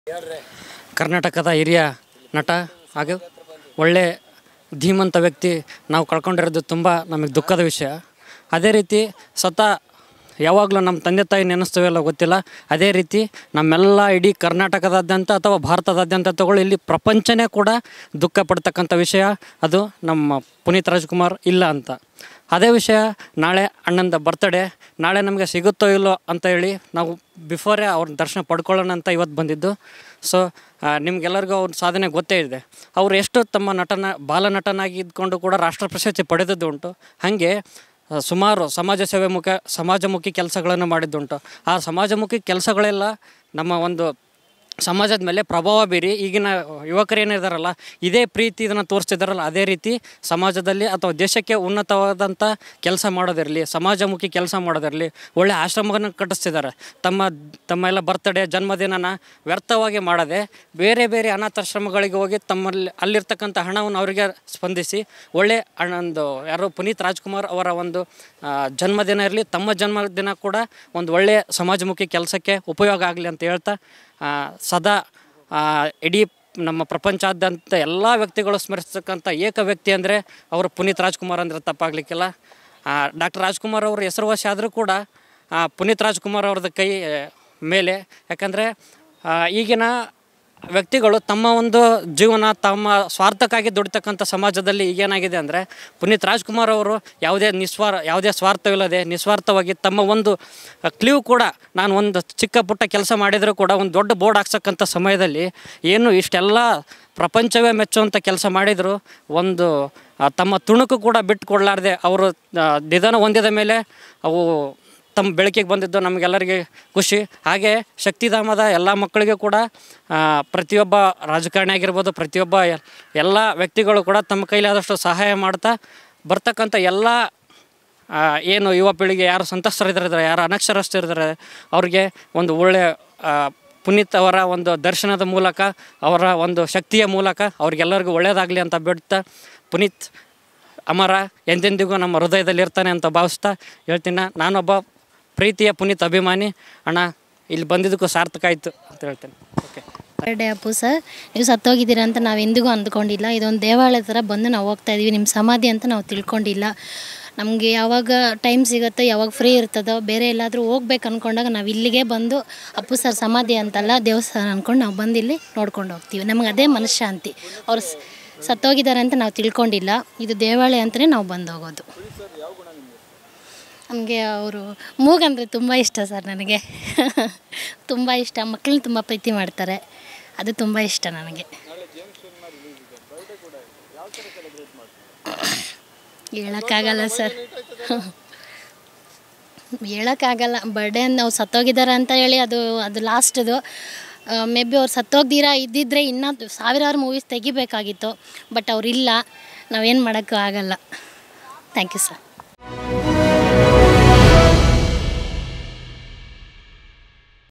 ಕರ್ನಾಟಕದ ಹಿರಿಯ ನಟ ಹಾಗೂ ಒಳ್ಳೆ ಧೀಮಂತ ವ್ಯಕ್ತಿ ನಾವು ಕಳ್ಕೊಂಡಿರೋದು ತುಂಬ ನಮಗೆ ದುಃಖದ ವಿಷಯ ಅದೇ ರೀತಿ ಸತ ಯಾವಾಗಲೂ ನಮ್ಮ ತಂದೆ ತಾಯಿ ನೆನೆಸ್ತೇವಲ್ಲ ಗೊತ್ತಿಲ್ಲ ಅದೇ ರೀತಿ ನಮ್ಮೆಲ್ಲ ಇಡೀ ಕರ್ನಾಟಕದಾದ್ಯಂತ ಅಥವಾ ಭಾರತದಾದ್ಯಂತ ತಗೊಳ್ಳಿ ಇಲ್ಲಿ ಪ್ರಪಂಚನೇ ಕೂಡ ದುಃಖ ಪಡ್ತಕ್ಕಂಥ ವಿಷಯ ಅದು ನಮ್ಮ ಪುನೀತ್ ರಾಜ್ಕುಮಾರ್ ಇಲ್ಲ ಅಂತ ಅದೇ ವಿಷಯ ನಾಳೆ ಅಣ್ಣಂದ ಬರ್ತಡೇ ನಾಳೆ ನಮಗೆ ಸಿಗುತ್ತೋ ಇಲ್ಲೋ ಅಂತ ಹೇಳಿ ನಾವು ಬಿಫೋರೇ ಅವ್ರ ದರ್ಶನ ಪಡ್ಕೊಳ್ಳೋಣ ಅಂತ ಇವತ್ತು ಬಂದಿದ್ದು ಸೊ ನಿಮ್ಗೆಲ್ಲರಿಗೂ ಅವ್ರ ಸಾಧನೆ ಗೊತ್ತೇ ಇದೆ ಅವ್ರು ಎಷ್ಟು ತಮ್ಮ ನಟನ ಬಾಲನಟನಾಗಿ ಇದ್ಕೊಂಡು ಕೂಡ ರಾಷ್ಟ್ರ ಪ್ರಶಸ್ತಿ ಪಡೆದದ್ದು ಉಂಟು ಹಾಗೆ ಆ, ಸುಮಾರು ಸಮಾಜ ಸೇವೆ ಮುಖ ಸಮಾಜಮುಖಿ ಕೆಲಸಗಳನ್ನು ಮಾಡಿದ್ದುಂಟು ಆ ಸಮಾಜಮುಖಿ ಕೆಲಸಗಳೆಲ್ಲ ನಮ್ಮ ಒಂದು ಸಮಾಜದ ಮೇಲೆ ಪ್ರಭಾವ ಬೀರಿ ಈಗಿನ ಯುವಕರು ಏನಿದಾರಲ್ಲ ಇದೇ ಪ್ರೀತಿ ಇದನ್ನು ತೋರಿಸ್ತಿದ್ದಾರಲ್ಲ ಅದೇ ರೀತಿ ಸಮಾಜದಲ್ಲಿ ಅಥವಾ ದೇಶಕ್ಕೆ ಉನ್ನತವಾದಂಥ ಕೆಲಸ ಮಾಡೋದಿರಲಿ ಸಮಾಜಮುಖಿ ಕೆಲಸ ಮಾಡೋದಿರಲಿ ಒಳ್ಳೆ ಆಶ್ರಮವನ್ನು ಕಟ್ಟಿಸ್ತಿದ್ದಾರೆ ತಮ್ಮ ತಮ್ಮ ಎಲ್ಲ ಬರ್ತಡೇ ಜನ್ಮದಿನನ ವ್ಯರ್ಥವಾಗಿ ಮಾಡದೆ ಬೇರೆ ಬೇರೆ ಅನಾಥಾಶ್ರಮಗಳಿಗೆ ಹೋಗಿ ತಮ್ಮಲ್ಲಿ ಅಲ್ಲಿರ್ತಕ್ಕಂಥ ಹಣವನ್ನು ಅವರಿಗೆ ಸ್ಪಂದಿಸಿ ಒಳ್ಳೆ ಹಣ್ಣೊಂದು ಯಾರು ಪುನೀತ್ ರಾಜ್ಕುಮಾರ್ ಅವರ ಒಂದು ಆ, ಜನ್ಮದಿನ ಇರಲಿ ತಮ್ಮ ಜನ್ಮದಿನ ಕೂಡ ಒಂದು ಒಳ್ಳೆಯ ಸಮಾಜಮುಖಿ ಕೆಲಸಕ್ಕೆ ಉಪಯೋಗ ಆಗಲಿ ಅಂತ ಹೇಳ್ತಾ ಆ, ಸದಾ ಆ, ಇಡೀ ನಮ್ಮ ಪ್ರಪಂಚಾದ್ಯಂತ ಎಲ್ಲ ವ್ಯಕ್ತಿಗಳು ಸ್ಮರಿಸ್ತಕ್ಕಂಥ ಏಕ ವ್ಯಕ್ತಿ ಅಂದರೆ ಅವರು ಪುನೀತ್ ರಾಜ್ಕುಮಾರ್ ಅಂದರೆ ತಪ್ಪಾಗಲಿಕ್ಕಿಲ್ಲ ಡಾಕ್ಟರ್ ರಾಜ್ಕುಮಾರ್ ಅವರು ಹೆಸರುವಾಸಿ ಆದರೂ ಕೂಡ ಆ, ಪುನೀತ್ ರಾಜ್ಕುಮಾರ್ ಅವ್ರದ್ದು ಕೈ ಮೇಲೆ ಯಾಕಂದರೆ ಈಗಿನ ವ್ಯಕ್ತಿಗಳು ತಮ್ಮ ಒಂದು ಜೀವನ ತಮ್ಮ ಸ್ವಾರ್ಥಕ್ಕಾಗಿ ದುಡಿತಕ್ಕಂಥ ಸಮಾಜದಲ್ಲಿ ಈಗೇನಾಗಿದೆ ಅಂದರೆ ಪುನೀತ್ ರಾಜ್ಕುಮಾರ್ ಅವರು ಯಾವುದೇ ನಿಸ್ವಾರ್ ಯಾವುದೇ ಸ್ವಾರ್ಥವಿಲ್ಲದೆ ನಿಸ್ವಾರ್ಥವಾಗಿ ತಮ್ಮ ಒಂದು ಕ್ಲೀವ್ ಕೂಡ ನಾನು ಒಂದು ಚಿಕ್ಕ ಪುಟ್ಟ ಕೆಲಸ ಮಾಡಿದರೂ ಕೂಡ ಒಂದು ದೊಡ್ಡ ಬೋರ್ಡ್ ಹಾಕ್ಸಕ್ಕಂಥ ಸಮಯದಲ್ಲಿ ಏನು ಇಷ್ಟೆಲ್ಲ ಪ್ರಪಂಚವೇ ಮೆಚ್ಚುವಂಥ ಕೆಲಸ ಮಾಡಿದರು ಒಂದು ಆ, ತಮ್ಮ ತುಣುಕು ಕೂಡ ಬಿಟ್ಟು ಕೊಡಲಾರ್ದೆ ಅವರು ಆ, ನಿಧನ ಹೊಂದಿದ ಮೇಲೆ ಅವು ತಮ್ಮ ಬೆಳಕಿಗೆ ಬಂದಿದ್ದು ನಮಗೆಲ್ಲರಿಗೆ ಖುಷಿ ಹಾಗೆ ಶಕ್ತಿಧಾಮದ ಎಲ್ಲ ಮಕ್ಕಳಿಗೂ ಕೂಡ ಆ, ಪ್ರತಿಯೊಬ್ಬ ರಾಜಕಾರಣಿ ಆಗಿರ್ಬೋದು ಪ್ರತಿಯೊಬ್ಬ ಎ- ಎಲ್ಲ ವ್ಯಕ್ತಿಗಳು ಕೂಡ ತಮ್ಮ ಕೈಲಾದಷ್ಟು ಸಹಾಯ ಮಾಡ್ತಾ ಬರ್ತಕ್ಕಂಥ ಎಲ್ಲ ಆ, ಏನು ಯುವ ಪೀಳಿಗೆ ಯಾರು ಸಂತಸ್ತರಿದ್ದಾರೆ ಯಾರು ಅನಕ್ಷರಸ್ಥರಿದ್ದಾರೆ ಅವ್ರಿಗೆ ಒಂದು ಒಳ್ಳೆಯ ಆ, ಪುನೀತ್ ಅವರ ಒಂದು ದರ್ಶನದ ಮೂಲಕ ಅವರ ಒಂದು ಶಕ್ತಿಯ ಮೂಲಕ ಅವ್ರಿಗೆಲ್ಲರಿಗೂ ಒಳ್ಳೆಯದಾಗಲಿ ಅಂತ ಬಿಡ್ತಾ ಪುನೀತ್ ಅಮರ ಎಂದೆಂದಿಗೂ ನಮ್ಮ ಹೃದಯದಲ್ಲಿ ಇರ್ತಾನೆ ಅಂತ ಭಾವಿಸ್ತಾ ಹೇಳ್ತೀನಿ ನಾನೊಬ್ಬ ಪ್ರೀತಿಯ ಪುನೀತ್ ಅಭಿಮಾನಿ ಅಣ್ಣ ಇಲ್ಲಿ ಬಂದಿದ್ದಕ್ಕೂ ಸಾರ್ಥಕ ಆಯಿತು ಅಂತ ಹೇಳ್ತೇನೆ ಓಕೆ ಬರ್ಡೇ ಅಪ್ಪು ಸರ್ ನೀವು ಸತ್ತೋಗಿದ್ದೀರಾ ಅಂತ ನಾವು ಎಂದಿಗೂ ಅಂದ್ಕೊಂಡಿಲ್ಲ ಇದೊಂದು ದೇವಾಲಯ ಥರ ಬಂದು ನಾವು ಹೋಗ್ತಾ ಇದೀವಿ ನಿಮ್ಮ ಸಮಾಧಿ ಅಂತ ನಾವು ತಿಳ್ಕೊಂಡಿಲ್ಲ ನಮಗೆ ಯಾವಾಗ ಟೈಮ್ ಸಿಗುತ್ತೋ ಯಾವಾಗ ಫ್ರೀ ಇರ್ತದೋ ಬೇರೆ ಎಲ್ಲಾದರೂ ಹೋಗ್ಬೇಕು ಅಂದ್ಕೊಂಡಾಗ ನಾವು ಇಲ್ಲಿಗೆ ಬಂದು ಅಪ್ಪು ಸರ್ ಸಮಾಧಿ ಅಂತಲ್ಲ ದೇವಸ್ಥಾನ ಅಂದ್ಕೊಂಡು ನಾವು ಬಂದು ಇಲ್ಲಿ ನೋಡ್ಕೊಂಡು ಹೋಗ್ತೀವಿ ನಮಗೆ ಅದೇ ಮನಃಶಾಂತಿ ಅವ್ರು ಸ್- ಸತ್ತೋಗಿದ್ದಾರೆ ಅಂತ ನಾವು ತಿಳ್ಕೊಂಡಿಲ್ಲ ಇದು ದೇವಾಲಯ ಅಂತಲೇ ನಾವು ಬಂದು ಹೋಗೋದು ನಮಗೆ ಅವರು ಮೂಗಂದರೆ ತುಂಬ ಇಷ್ಟ ಸರ್ ನನಗೆ ತುಂಬ ಇಷ್ಟ ಮಕ್ಕಳನ್ನ ತುಂಬ ಪ್ರೀತಿ ಮಾಡ್ತಾರೆ ಅದು ತುಂಬ ಇಷ್ಟ ನನಗೆ ಹೇಳೋಕ್ಕಾಗಲ್ಲ ಸರ್ ಹೇಳೋಕ್ಕಾಗಲ್ಲ ಬರ್ಡೇ ನಾವು ಸತ್ತೋಗಿದ್ದಾರೆ ಅಂತ ಹೇಳಿ ಅದು ಅದು ಲಾಸ್ಟ್ದು ಮೇ ಬಿ ಅವ್ರು ಸತ್ತೋಗ್ದಿರಾ ಇದ್ದಿದ್ರೆ ಇನ್ನೂ ಸಾವಿರಾರು ಮೂವೀಸ್ ತೆಗಿಬೇಕಾಗಿತ್ತು ಬಟ್ ಅವ್ರಿಲ್ಲ ನಾವೇನು ಮಾಡೋಕ್ಕೂ ಆಗಲ್ಲ ಥ್ಯಾಂಕ್ ಯು ಸರ್